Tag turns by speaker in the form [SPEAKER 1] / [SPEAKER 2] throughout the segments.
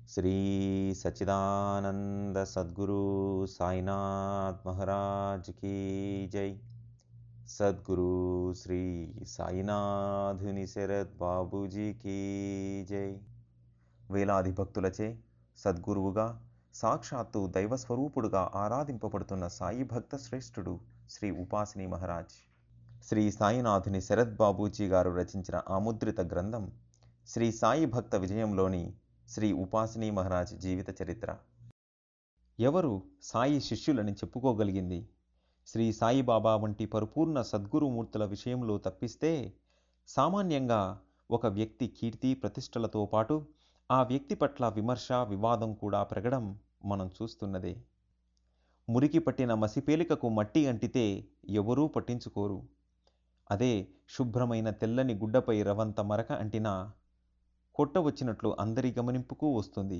[SPEAKER 1] శ్రీ సచ్చిదానంద సద్గురు సాయినాథ్ మహారాజ్ కీ జై సద్గురు శ్రీ సాయినాథుని శరత్ బాబూజీ కీ జై వేలాది భక్తులచే సద్గురువుగా సాక్షాత్తు దైవస్వరూపుడుగా ఆరాధింపబడుతున్న సాయి భక్త శ్రేష్ఠుడు శ్రీ ఉపాసిని మహారాజ్ శ్రీ సాయినాథుని శరత్ బాబూజీ గారు రచించిన ఆముద్రిత గ్రంథం శ్రీ సాయి భక్త విజయంలోని శ్రీ ఉపాసిని మహారాజ్ జీవిత చరిత్ర ఎవరు సాయి శిష్యులని చెప్పుకోగలిగింది శ్రీ సాయిబాబా వంటి పరిపూర్ణ సద్గురుమూర్తుల విషయంలో తప్పిస్తే సామాన్యంగా ఒక వ్యక్తి కీర్తి ప్రతిష్టలతో పాటు ఆ వ్యక్తి పట్ల విమర్శ వివాదం కూడా పెరగడం మనం చూస్తున్నదే మురికి పట్టిన మసిపేలికకు మట్టి అంటితే ఎవరూ పట్టించుకోరు అదే శుభ్రమైన తెల్లని గుడ్డపై రవంత మరక అంటినా కొట్టవచ్చినట్లు అందరి గమనింపుకు వస్తుంది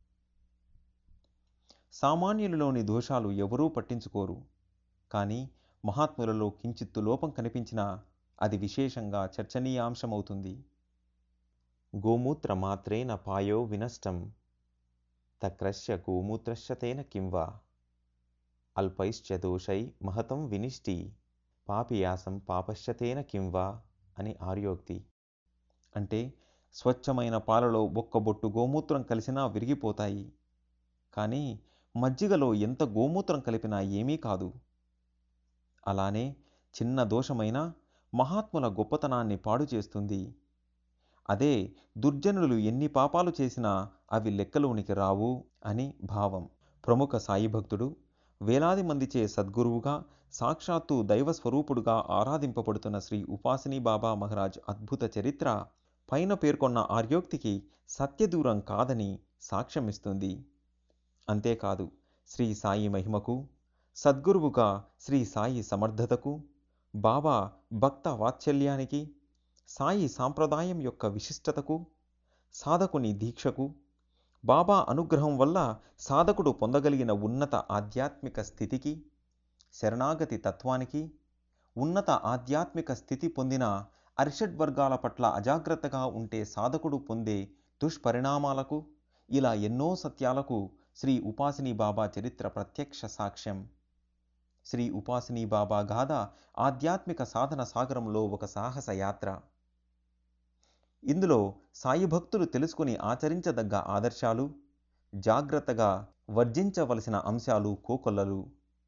[SPEAKER 1] సామాన్యులలోని దోషాలు ఎవరూ పట్టించుకోరు కానీ మహాత్ములలో కించిత్తు లోపం కనిపించినా అది విశేషంగా చర్చనీయాంశమవుతుంది గోమూత్ర మాత్రేన పాయో వినష్టం తక్రశ్య గోమూత్రశ్చతేన కింవా అల్పైశ్చ దోషై మహతం వినిష్టి పాపియాసం పాపశ్చతేన కింవా అని ఆర్యోక్తి అంటే స్వచ్ఛమైన పాలలో ఒక్క బొట్టు గోమూత్రం కలిసినా విరిగిపోతాయి కానీ మజ్జిగలో ఎంత గోమూత్రం కలిపినా ఏమీ కాదు అలానే చిన్న దోషమైన మహాత్ముల గొప్పతనాన్ని పాడు చేస్తుంది అదే దుర్జనులు ఎన్ని పాపాలు చేసినా అవి లెక్కలోనికి రావు అని భావం ప్రముఖ సాయి భక్తుడు వేలాది మందిచే సద్గురువుగా సాక్షాత్తు దైవస్వరూపుడుగా ఆరాధింపబడుతున్న శ్రీ ఉపాసిని బాబా మహారాజ్ అద్భుత చరిత్ర పైన పేర్కొన్న ఆర్యోక్తికి సత్యదూరం కాదని సాక్ష్యమిస్తుంది అంతేకాదు శ్రీ సాయి మహిమకు సద్గురువుగా శ్రీ సాయి సమర్థతకు బాబా భక్త వాత్సల్యానికి సాయి సాంప్రదాయం యొక్క విశిష్టతకు సాధకుని దీక్షకు బాబా అనుగ్రహం వల్ల సాధకుడు పొందగలిగిన ఉన్నత ఆధ్యాత్మిక స్థితికి శరణాగతి తత్వానికి ఉన్నత ఆధ్యాత్మిక స్థితి పొందిన అరిషడ్ వర్గాల పట్ల అజాగ్రత్తగా ఉంటే సాధకుడు పొందే దుష్పరిణామాలకు ఇలా ఎన్నో సత్యాలకు శ్రీ ఉపాసిని బాబా చరిత్ర ప్రత్యక్ష సాక్ష్యం శ్రీ ఉపాసిని బాబా గాథ ఆధ్యాత్మిక సాధన సాగరంలో ఒక సాహస యాత్ర ఇందులో సాయి భక్తులు తెలుసుకుని ఆచరించదగ్గ ఆదర్శాలు జాగ్రత్తగా వర్జించవలసిన అంశాలు కోకొల్లలు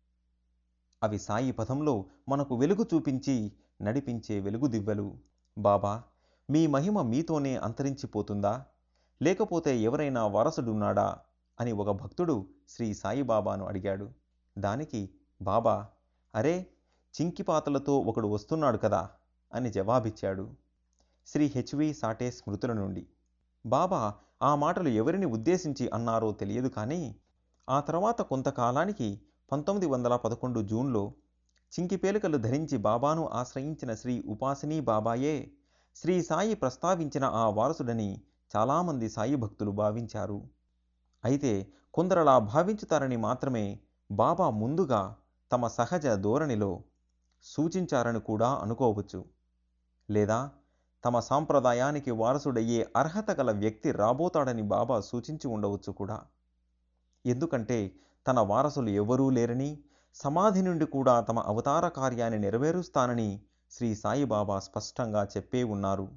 [SPEAKER 1] అవి సాయి పథంలో మనకు వెలుగు చూపించి నడిపించే వెలుగు దివ్వెలు బాబా మీ మహిమ మీతోనే అంతరించిపోతుందా లేకపోతే ఎవరైనా వారసుడున్నాడా అని ఒక భక్తుడు శ్రీ సాయిబాబాను అడిగాడు దానికి బాబా అరే చింకిపాతలతో ఒకడు వస్తున్నాడు కదా అని జవాబిచ్చాడు శ్రీ హెచ్వి సాటే స్మృతుల నుండి బాబా ఆ మాటలు ఎవరిని ఉద్దేశించి అన్నారో తెలియదు కానీ ఆ తర్వాత కొంతకాలానికి పంతొమ్మిది వందల పదకొండు జూన్లో చింకిపేలికలు ధరించి బాబాను ఆశ్రయించిన శ్రీ ఉపాసిని బాబాయే శ్రీ సాయి ప్రస్తావించిన ఆ వారసుడని చాలామంది సాయి భక్తులు భావించారు అయితే కొందరలా భావించుతారని మాత్రమే బాబా ముందుగా తమ సహజ ధోరణిలో సూచించారని కూడా అనుకోవచ్చు లేదా తమ సాంప్రదాయానికి వారసుడయ్యే అర్హత గల వ్యక్తి రాబోతాడని బాబా సూచించి ఉండవచ్చు కూడా ఎందుకంటే తన వారసులు ఎవరూ లేరని సమాధి నుండి కూడా తమ అవతార కార్యాన్ని నెరవేరుస్తానని శ్రీ సాయిబాబా స్పష్టంగా చెప్పే ఉన్నారు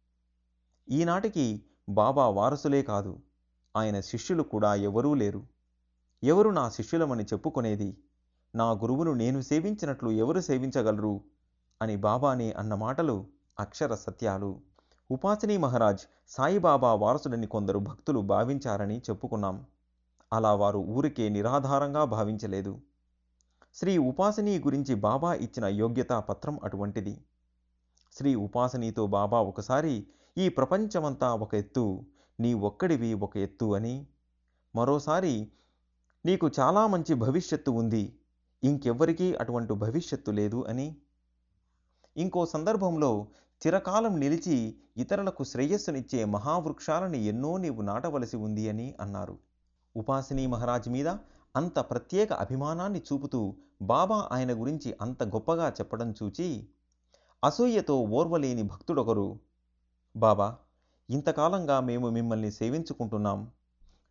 [SPEAKER 1] ఈనాటికి బాబా వారసులే కాదు ఆయన శిష్యులు కూడా ఎవరూ లేరు ఎవరు నా శిష్యులమని చెప్పుకునేది నా గురువును నేను సేవించినట్లు ఎవరు సేవించగలరు అని బాబానే అన్న మాటలు అక్షర సత్యాలు ఉపాసిని మహారాజ్ సాయిబాబా వారసుడని కొందరు భక్తులు భావించారని చెప్పుకున్నాం అలా వారు ఊరికే నిరాధారంగా భావించలేదు శ్రీ ఉపాసిని గురించి బాబా ఇచ్చిన యోగ్యతా పత్రం అటువంటిది శ్రీ ఉపాసనీతో బాబా ఒకసారి ఈ ప్రపంచమంతా ఒక ఎత్తు నీ ఒక్కడివి ఒక ఎత్తు అని మరోసారి నీకు చాలా మంచి భవిష్యత్తు ఉంది ఇంకెవ్వరికీ అటువంటి భవిష్యత్తు లేదు అని ఇంకో సందర్భంలో చిరకాలం నిలిచి ఇతరులకు శ్రేయస్సునిచ్చే మహావృక్షాలను ఎన్నో నీవు నాటవలసి ఉంది అని అన్నారు ఉపాసిని మహారాజ్ మీద అంత ప్రత్యేక అభిమానాన్ని చూపుతూ బాబా ఆయన గురించి అంత గొప్పగా చెప్పడం చూచి అసూయతో ఓర్వలేని భక్తుడొకరు బాబా ఇంతకాలంగా మేము మిమ్మల్ని సేవించుకుంటున్నాం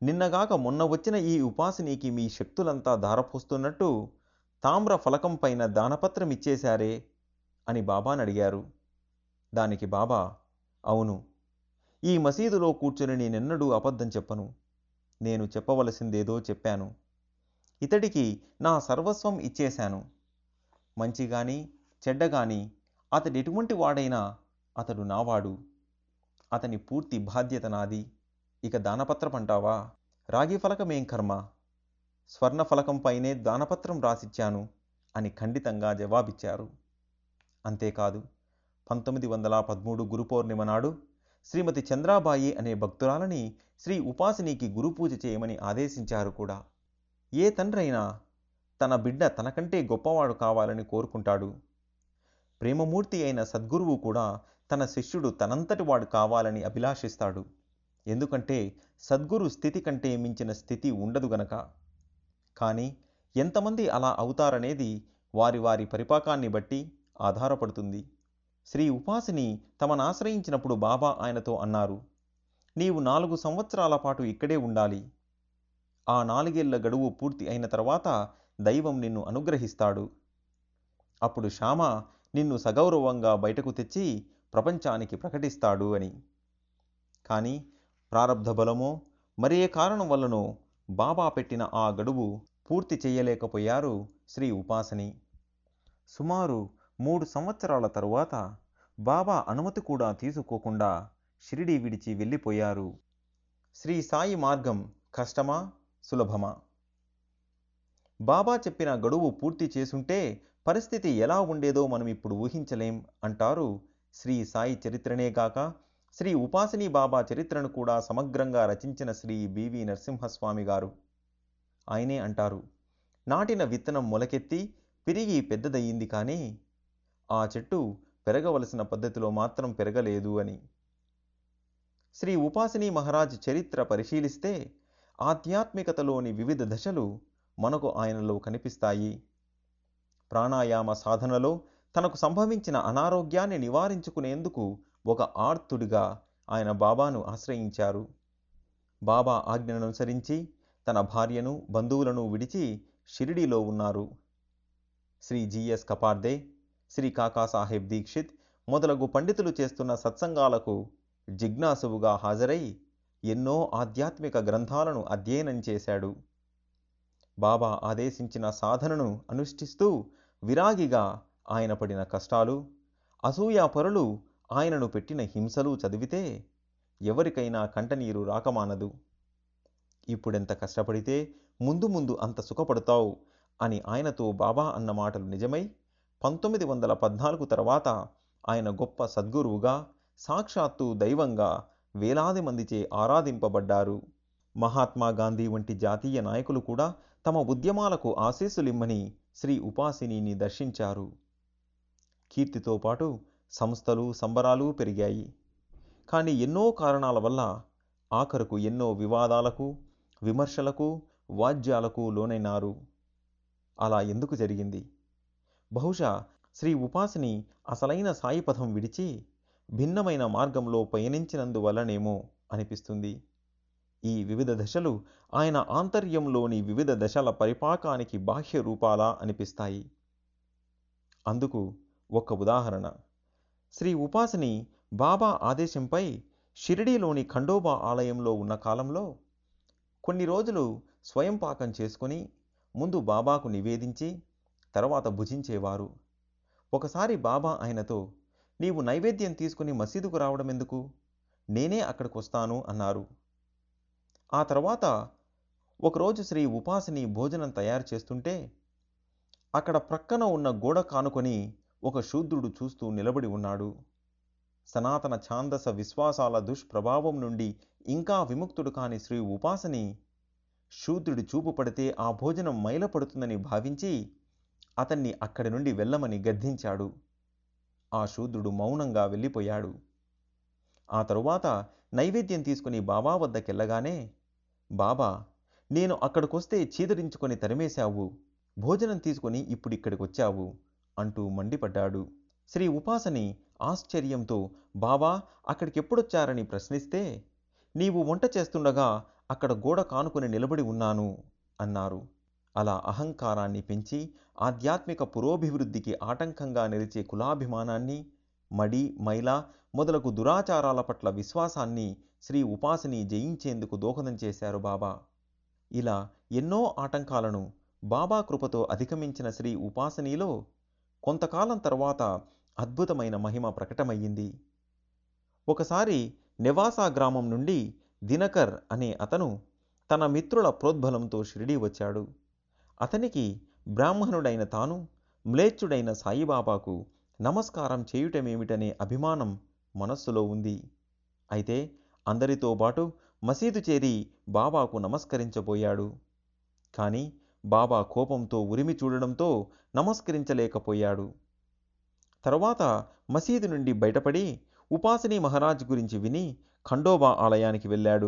[SPEAKER 1] నిన్నగాక మొన్న వచ్చిన ఈ ఉపాసినికి మీ శక్తులంతా ధారపోస్తున్నట్టు తామ్ర ఫలకం పైన దానపత్రం ఇచ్చేశారే అని బాబాని అడిగారు దానికి బాబా అవును ఈ మసీదులో కూర్చొని నేనెన్నడూ అబద్ధం చెప్పను నేను చెప్పవలసిందేదో చెప్పాను ఇతడికి నా సర్వస్వం ఇచ్చేశాను మంచి గాని చెడ్డ గాని అతడు ఎటువంటి వాడైనా అతడు నావాడు అతని పూర్తి బాధ్యత నాది ఇక దానపత్రం అంటావా రాగి ఫలకమేం కర్మ స్వర్ణ ఫలకంపైనే దానపత్రం రాసిచ్చాను అని ఖండితంగా జవాబిచ్చారు అంతేకాదు పంతొమ్మిది వందల పదమూడు గురు పౌర్ణిమ నాడు శ్రీమతి చంద్రాబాయి అనే భక్తురాలని శ్రీ ఉపాసినికి గురుపూజ చేయమని ఆదేశించారు కూడా ఏ తండ్రైనా తన బిడ్డ తనకంటే గొప్పవాడు కావాలని కోరుకుంటాడు ప్రేమమూర్తి అయిన సద్గురువు కూడా తన శిష్యుడు తనంతటి వాడు కావాలని అభిలాషిస్తాడు ఎందుకంటే సద్గురు స్థితి కంటే మించిన స్థితి ఉండదు గనక కానీ ఎంతమంది అలా అవుతారనేది వారి వారి పరిపాకాన్ని బట్టి ఆధారపడుతుంది శ్రీ ఉపాసిని తమను ఆశ్రయించినప్పుడు బాబా ఆయనతో అన్నారు నీవు నాలుగు సంవత్సరాల పాటు ఇక్కడే ఉండాలి ఆ నాలుగేళ్ల గడువు పూర్తి అయిన తర్వాత దైవం నిన్ను అనుగ్రహిస్తాడు అప్పుడు శ్యామ నిన్ను సగౌరవంగా బయటకు తెచ్చి ప్రపంచానికి ప్రకటిస్తాడు అని కానీ ప్రారబ్ధ బలమో మరే కారణం వల్లనో బాబా పెట్టిన ఆ గడువు పూర్తి చేయలేకపోయారు శ్రీ ఉపాసని సుమారు మూడు సంవత్సరాల తరువాత బాబా అనుమతి కూడా తీసుకోకుండా షిరిడి విడిచి వెళ్ళిపోయారు శ్రీ సాయి మార్గం కష్టమా సులభమా బాబా చెప్పిన గడువు పూర్తి చేసుంటే పరిస్థితి ఎలా ఉండేదో మనం ఇప్పుడు ఊహించలేం అంటారు శ్రీ సాయి చరిత్రనే గాక శ్రీ ఉపాసిని బాబా చరిత్రను కూడా సమగ్రంగా రచించిన శ్రీ బివి నరసింహస్వామి గారు ఆయనే అంటారు నాటిన విత్తనం మొలకెత్తి పెరిగి పెద్దదయ్యింది కానీ ఆ చెట్టు పెరగవలసిన పద్ధతిలో మాత్రం పెరగలేదు అని శ్రీ ఉపాసిని మహారాజ్ చరిత్ర పరిశీలిస్తే ఆధ్యాత్మికతలోని వివిధ దశలు మనకు ఆయనలో కనిపిస్తాయి ప్రాణాయామ సాధనలో తనకు సంభవించిన అనారోగ్యాన్ని నివారించుకునేందుకు ఒక ఆర్తుడిగా ఆయన బాబాను ఆశ్రయించారు బాబా ఆజ్ఞను అనుసరించి తన భార్యను బంధువులను విడిచి షిరిడీలో ఉన్నారు శ్రీ జిఎస్ కపార్దే శ్రీ కాకాసాహెబ్ దీక్షిత్ మొదలగు పండితులు చేస్తున్న సత్సంగాలకు జిజ్ఞాసువుగా హాజరై ఎన్నో ఆధ్యాత్మిక గ్రంథాలను అధ్యయనం చేశాడు బాబా ఆదేశించిన సాధనను అనుష్ఠిస్తూ విరాగిగా ఆయన పడిన కష్టాలు అసూయాపరులు ఆయనను పెట్టిన హింసలు చదివితే ఎవరికైనా కంటనీరు రాకమానదు ఇప్పుడెంత కష్టపడితే ముందు ముందు అంత సుఖపడతావు అని ఆయనతో బాబా అన్న మాటలు నిజమై పంతొమ్మిది వందల పద్నాలుగు తర్వాత ఆయన గొప్ప సద్గురువుగా సాక్షాత్తు దైవంగా వేలాది మందిచే ఆరాధింపబడ్డారు మహాత్మా గాంధీ వంటి జాతీయ నాయకులు కూడా తమ ఉద్యమాలకు ఆశీస్సులిమ్మని శ్రీ ఉపాసినిని దర్శించారు కీర్తితో పాటు సంస్థలు సంబరాలు పెరిగాయి కానీ ఎన్నో కారణాల వల్ల ఆఖరుకు ఎన్నో వివాదాలకు విమర్శలకు వాద్యాలకు లోనైనారు అలా ఎందుకు జరిగింది బహుశా శ్రీ ఉపాసిని అసలైన సాయిపథం విడిచి భిన్నమైన మార్గంలో పయనించినందువల్లనేమో అనిపిస్తుంది ఈ వివిధ దశలు ఆయన ఆంతర్యంలోని వివిధ దశల పరిపాకానికి బాహ్య రూపాలా అనిపిస్తాయి అందుకు ఒక ఉదాహరణ శ్రీ ఉపాసిని బాబా ఆదేశంపై షిరిడీలోని ఖండోబా ఆలయంలో ఉన్న కాలంలో కొన్ని రోజులు స్వయం పాకం చేసుకుని ముందు బాబాకు నివేదించి తర్వాత భుజించేవారు ఒకసారి బాబా ఆయనతో నీవు నైవేద్యం తీసుకుని మసీదుకు రావడం ఎందుకు నేనే అక్కడికి వస్తాను అన్నారు ఆ తర్వాత ఒకరోజు శ్రీ ఉపాసిని భోజనం తయారు చేస్తుంటే అక్కడ ప్రక్కన ఉన్న గోడ కానుకొని ఒక శూద్రుడు చూస్తూ నిలబడి ఉన్నాడు సనాతన ఛాందస విశ్వాసాల దుష్ప్రభావం నుండి ఇంకా విముక్తుడు కాని శ్రీ ఉపాసని శూద్రుడి చూపు పడితే ఆ భోజనం మైలపడుతుందని భావించి అతన్ని అక్కడి నుండి వెళ్ళమని గద్దించాడు ఆ శూద్రుడు మౌనంగా వెళ్ళిపోయాడు ఆ తరువాత నైవేద్యం తీసుకుని బాబా వద్దకెళ్ళగానే బాబా నేను అక్కడికొస్తే చీదరించుకొని తరిమేశావు భోజనం తీసుకొని ఇప్పుడు ఇక్కడికి వచ్చావు అంటూ మండిపడ్డాడు శ్రీ ఉపాసని ఆశ్చర్యంతో బాబా అక్కడికి ఎప్పుడొచ్చారని ప్రశ్నిస్తే నీవు వంట చేస్తుండగా అక్కడ గోడ కానుకొని నిలబడి ఉన్నాను అన్నారు అలా అహంకారాన్ని పెంచి ఆధ్యాత్మిక పురోభివృద్ధికి ఆటంకంగా నిలిచే కులాభిమానాన్ని మడి మైల మొదలగు దురాచారాల పట్ల విశ్వాసాన్ని శ్రీ ఉపాసిని జయించేందుకు దోహదం చేశారు బాబా ఇలా ఎన్నో ఆటంకాలను బాబా కృపతో అధిగమించిన శ్రీ ఉపాసనీలో కొంతకాలం తర్వాత అద్భుతమైన మహిమ ప్రకటమయ్యింది ఒకసారి నెవాసా గ్రామం నుండి దినకర్ అనే అతను తన మిత్రుల ప్రోద్బలంతో షిరిడీ వచ్చాడు అతనికి బ్రాహ్మణుడైన తాను మ్లేచ్చుడైన సాయిబాబాకు నమస్కారం చేయుటమేమిటనే అభిమానం మనస్సులో ఉంది అయితే అందరితో పాటు మసీదు చేరి బాబాకు నమస్కరించబోయాడు కానీ బాబా కోపంతో ఉరిమి చూడడంతో నమస్కరించలేకపోయాడు తరువాత మసీదు నుండి బయటపడి ఉపాసిని మహారాజ్ గురించి విని ఖండోబా ఆలయానికి వెళ్ళాడు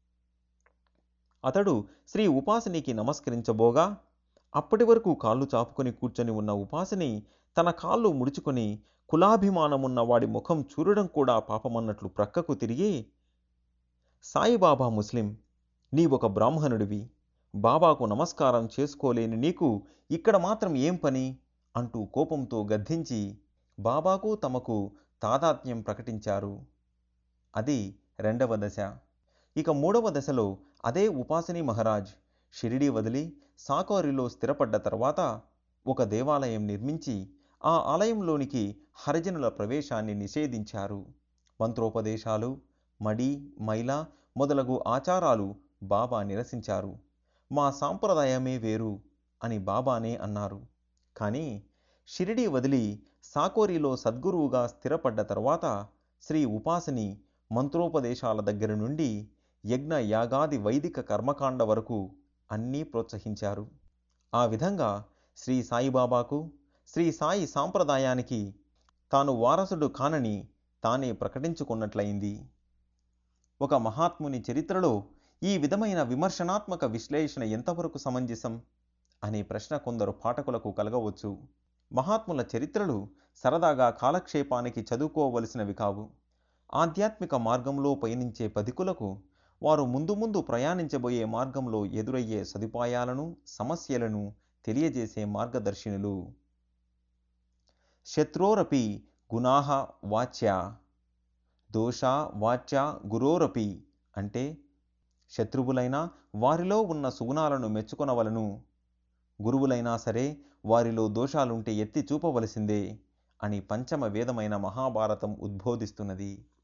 [SPEAKER 1] అతడు శ్రీ ఉపాసినికి నమస్కరించబోగా అప్పటి వరకు కాళ్ళు చాపుకొని కూర్చొని ఉన్న ఉపాసిని తన కాళ్ళు ముడుచుకొని కులాభిమానమున్న వాడి ముఖం చూడడం కూడా పాపమన్నట్లు ప్రక్కకు తిరిగి సాయిబాబా ముస్లిం నీవొక బ్రాహ్మణుడివి బాబాకు నమస్కారం చేసుకోలేని నీకు ఇక్కడ మాత్రం ఏం పని అంటూ కోపంతో గద్దించి బాబాకు తమకు తాదాత్మ్యం ప్రకటించారు అది రెండవ దశ ఇక మూడవ దశలో అదే ఉపాసిని మహారాజ్ షిరిడీ వదిలి సాకోరిలో స్థిరపడ్డ తర్వాత ఒక దేవాలయం నిర్మించి ఆ ఆలయంలోనికి హరిజనుల ప్రవేశాన్ని నిషేధించారు మంత్రోపదేశాలు మడి మైల మొదలగు ఆచారాలు బాబా నిరసించారు మా సాంప్రదాయమే వేరు అని బాబానే అన్నారు కానీ షిరిడీ వదిలి సాకోరిలో సద్గురువుగా స్థిరపడ్డ తర్వాత శ్రీ ఉపాసిని మంత్రోపదేశాల దగ్గర నుండి యజ్ఞ యాగాది వైదిక కర్మకాండ వరకు అన్నీ ప్రోత్సహించారు ఆ విధంగా శ్రీ సాయిబాబాకు శ్రీ సాయి సాంప్రదాయానికి తాను వారసుడు కానని తానే ప్రకటించుకున్నట్లయింది ఒక మహాత్ముని చరిత్రలో ఈ విధమైన విమర్శనాత్మక విశ్లేషణ ఎంతవరకు సమంజసం అనే ప్రశ్న కొందరు పాఠకులకు కలగవచ్చు మహాత్ముల చరిత్రలు సరదాగా కాలక్షేపానికి చదువుకోవలసినవి కావు ఆధ్యాత్మిక మార్గంలో పయనించే పధికులకు వారు ముందు ముందు ప్రయాణించబోయే మార్గంలో ఎదురయ్యే సదుపాయాలను సమస్యలను తెలియజేసే మార్గదర్శినులు శత్రోరపి గుణాహ వాచ్య దోష వాచ్య గురోరపి అంటే శత్రువులైనా వారిలో ఉన్న సుగుణాలను మెచ్చుకొనవలను గురువులైనా సరే వారిలో దోషాలుంటే ఎత్తి చూపవలసిందే అని పంచమ వేదమైన మహాభారతం ఉద్బోధిస్తున్నది